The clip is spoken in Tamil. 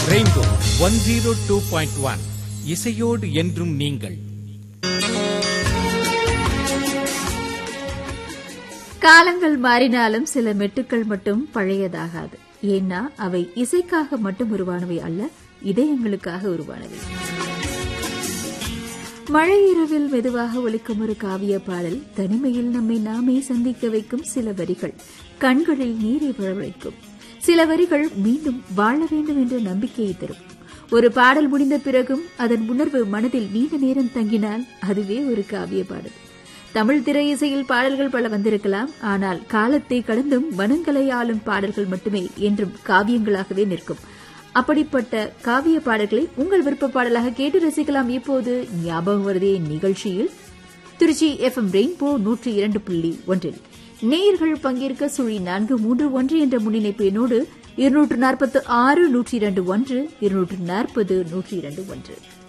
rainbow one zero two point one இசையோடு என்றும் நீங்கள் காலங்கள் மாறினாலும் சில மெட்டுக்கள் மட்டும் பழையதாகாது ஏன்னா அவை இசைக்காக மட்டும் உருவானவை அல்ல இதயங்களுக்காக உருவானவை மழை இரவில் மெதுவாக ஒலிக்கும் ஒரு காவிய பாடல் தனிமையில் நம்மை நாமே சந்திக்க வைக்கும் சில வரிகள் கண்களில் நீரை வரவழைக்கும் சில வரிகள் மீண்டும் வாழ வேண்டும் என்ற நம்பிக்கையை தரும் ஒரு பாடல் முடிந்த பிறகும் அதன் உணர்வு மனதில் நீண்ட நேரம் தங்கினால் அதுவே ஒரு காவிய பாடல் தமிழ் திரை இசையில் பாடல்கள் பல வந்திருக்கலாம் ஆனால் காலத்தை கடந்தும் மனங்களை ஆளும் பாடல்கள் மட்டுமே என்றும் காவியங்களாகவே நிற்கும் அப்படிப்பட்ட காவிய பாடல்களை உங்கள் விருப்ப பாடலாக கேட்டு ரசிக்கலாம் இப்போது ஞாபகம் வருதே நிகழ்ச்சியில் திருச்சி எஃப் எம் ரெயின்போ நூற்றி இரண்டு புள்ளி ஒன்றில் நேயர்கள் பங்கேற்க சுழி நான்கு மூன்று ஒன்று என்ற முன்னிணைப்பு எண்ணோடு இருநூற்று நாற்பத்து ஆறு நூற்றி இரண்டு ஒன்று இருநூற்று நாற்பது நூற்றி இரண்டு ஒன்று